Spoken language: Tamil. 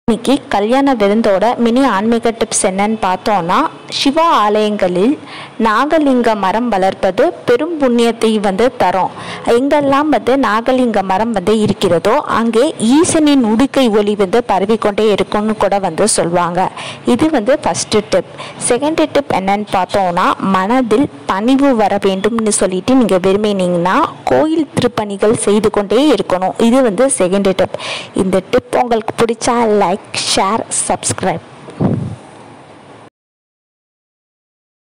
இன்னைக்கு கல்யாண விருந்தோட மினி ஆன்மீக டிப்ஸ் என்னன்னு பார்த்தோம்னா சிவா ஆலயங்களில் நாகலிங்க மரம் வளர்ப்பது பெரும் புண்ணியத்தை வந்து தரும் எங்கெல்லாம் வந்து நாகலிங்க மரம் வந்து இருக்கிறதோ அங்கே ஈசனின் உடுக்கை ஒளி வந்து பரவிக்கொண்டே இருக்கும்னு கூட வந்து சொல்லுவாங்க இது வந்து ஃபஸ்ட்டு டிப் செகண்ட் டிப் என்னன்னு பார்த்தோம்னா மனதில் பணிவு வர வேண்டும்னு சொல்லிட்டு நீங்கள் விரும்பினீங்கன்னா கோயில் திருப்பணிகள் செய்து கொண்டே இருக்கணும் இது வந்து செகண்ட் டிப் இந்த டிப் உங்களுக்கு பிடிச்சா லைக் ஷேர் சப்ஸ்கிரைப்